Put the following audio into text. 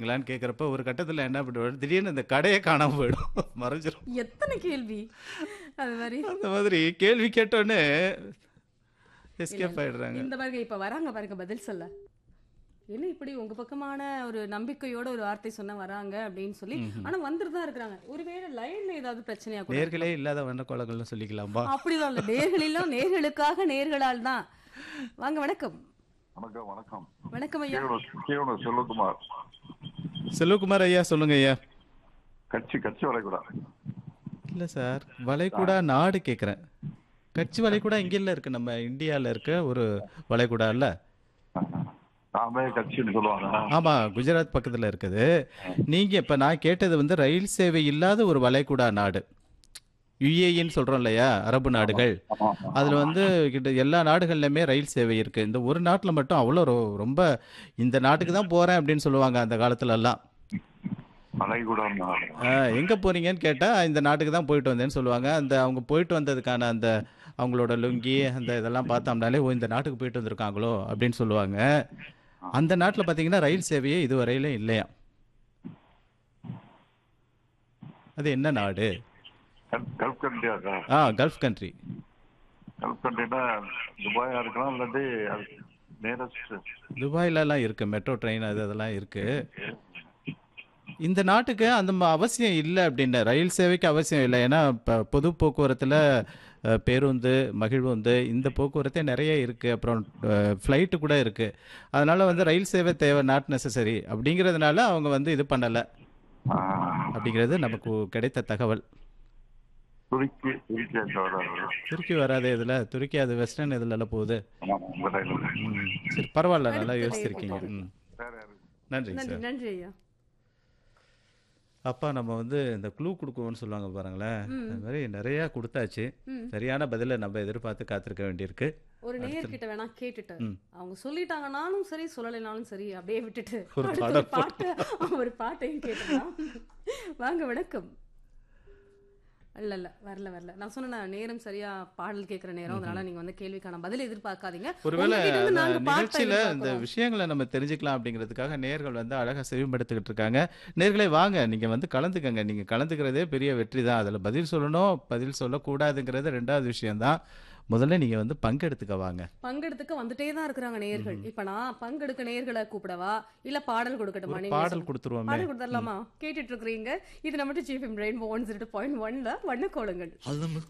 வச்சிருக்கீங்களான்னு கேட்குறப்ப ஒரு கட்டத்தில் என்ன பண்ணுவாரு திடீர்னு இந்த கடையே காணாம போயிடும் மறைஞ்சிரும் எத்தனை கேள்வி அது மாதிரி அந்த மாதிரி கேள்வி கேட்டோன்னே எஸ்கேப் ஆயிடுறாங்க இந்த மாதிரி இப்ப வராங்க பாருங்க பதில் சொல்ல என்ன இப்படி உங்க பக்கமான ஒரு நம்பிக்கையோட ஒரு வார்த்தை சொன்னா வராங்க அப்படின்னு சொல்லி ஆனா வந்துட்டு தான் இருக்கிறாங்க ஒருவேளை லைன்ல ஏதாவது பிரச்சனையா கூட நேர்களே இல்லாத வண்ணக்கோலங்கள்னு சொல்லிக்கலாம்பா அப்படிதான் இல்ல நேர்களிலும் நேர்களுக்காக நேர்களால் தான் வாங்க வணக்கம் வணக்கம் வணக்கம் வணக்கம் ஐயா கீவனூர் கீவனூர் செல்வகுமார் செல்வகுமார் ஐயா சொல்லுங்க ஐயா கட்சி கட்சி வளைகுடா இல்லை சார் வளைகுடா நாடு கேட்குறேன் கட்சி வளைகுடா இங்கே இருக்கு நம்ம இந்தியாவில் இருக்க ஒரு வளைகுடா இல்லை நாமே கட்சின்னு சொல்லுவாங்க ஆமாம் குஜராத் பக்கத்தில் இருக்குது நீங்கள் இப்போ நான் கேட்டது வந்து ரயில் சேவை இல்லாத ஒரு வளைகுடா நாடு யுஏஇன்னு சொல்கிறோம் இல்லையா அரபு நாடுகள் ஆமா. அதில் வந்து கிட்ட எல்லா நாடுகள்லையுமே ரயில் சேவை இருக்குது இந்த ஒரு நாட்டில் மட்டும் அவ்வளோ ரொ- ரொம்ப இந்த நாட்டுக்கு தான் போகிறேன் அப்படின்னு சொல்லுவாங்க அந்த காலத்துலலாம் வளைகுடம் எங்கே போகிறீங்கன்னு கேட்டால் இந்த நாட்டுக்கு தான் போயிட்டு வந்தேன்னு சொல்லுவாங்க அந்த அவங்க போயிட்டு வந்ததுக்கான அந்த அவங்களோட லுங்கி அந்த இதெல்லாம் பார்த்தோம்னாலே ஓ இந்த நாட்டுக்கு போயிட்டு வந்திருக்காங்களோ அப்படின்னு சொல்லுவாங்க அந்த நாட்டில் பார்த்தீங்கன்னா ரயில் சேவையே இதுவரையிலும் இல்லையா அது என்ன நாடு கல்ஃப் கண்ட்ரியா சார் ஆ கல்ஃப் கண்ட்ரி கல்ஃப் கண்ட்ரினா துபாயா இருக்கலாம் இல்லாட்டி நேரஸ்ட் துபாயிலலாம் இருக்குது மெட்ரோ ட்ரெயின் அது அதெல்லாம் இருக்குது இந்த நாட்டுக்கு அந்த ம- அவசியம் இல்லை அப்படின்னு ரயில் சேவைக்கு அவசியம் இல்லை ஏன்னா இப்போ பொது போக்குவரத்தில் அஹ், பேருந்து மகிழ்வுந்து இந்த போக்குவரத்தே நிறைய இருக்குது அப்புறம் ஃப்ளைட்டு கூட இருக்குது அதனால் வந்து ரயில் சேவை தேவை நாட் நெசசரி அப்படிங்கிறதுனால அவங்க வந்து இது பண்ணலை அப்படிங்கிறது நமக்கு கிடைத்த தகவல் துருக்கி துருக்கி அங்க வராது துருக்கி வராது இதில் துருக்கி அது வெஸ்டர்ன் இதில் போகுது ஆமா, உங்க டைம்ல. ம் சரி பரவாயில்ல நல்லா அடுத்த யோசிச்சிருக்கீங்க ம் வேற யாரு? நன்றிங்க நன்றி சார் நன்றி ஐயா அப்பா நம்ம வந்து இந்த க்ளூ கொடுக்குவோம்னு சொல்லுவாங்க பாருங்களேன் ம். அது மாதிரி நிறைய கொடுத்தாச்சு ம். சரியான பதிலை நம்ம எதிர்பார்த்து காத்திருக்க வேண்டியிருக்கு ஒரு நேயர்கிட்ட வேணா கேட்டுட்டு ம். அவங்க சொல்லிட்டாங்கனாலும் சரி சொல்லலைனாலும் சரி அப்படியே விட்டுட்டு ஒரு அடுத்த பாடல் பாட்டு ஒரு பாட்டையும் கேட்டுக்கலாம் வாங்க வணக்கம் இல்ல இல்ல வரல வரல நான் சொன்ன நேரம் சரியா பாடல் கேட்கிற நேரம் அதனால நீங்க வந்து கேள்விக்கான பதில் எதிர்பார்க்காதீங்க ஒருவேளை உங்ககிட்ட இருந்து அந்த நாங்க பாட்டை நிகழ்ச்சியில இந்த எதிர்பார்க்கிறோம். விஷயங்களை நம்ம தெரிஞ்சுக்கலாம் அப்படிங்கிறதுக்காக நேர்கள் வந்து அழகா செவிமடுத்துக்கிட்டு இருக்காங்க நேர்களே வாங்க நீங்க வந்து கலந்துக்கங்க நீங்க கலந்துக்கிறதே பெரிய வெற்றி தான் அதுல பதில் சொல்லணும் பதில் சொல்லக்கூடாதுங்கிறது ரெண்டாவது விஷயம்தான் முதல்ல நீங்க வந்து பங்கெடுத்துக்க வாங்க பங்கெடுத்துக்க வந்துட்டே தான் இருக்கிறாங்க நேயர்கள் இப்ப நான் பங்கெடுக்க நேயர்களை கூப்பிடவா இல்ல பாடல் கொடுக்கட்டுமா ஒரு நீங்க பாடல் சொல்லுங்க. கொடுத்துருவோமே பாடல் கொடுத்துடலாமா கேட்டுட்டு இருக்கிறீங்க இது நம்ம GFM rainbow one zero point ஒன்ல வண்ண கோலங்கள்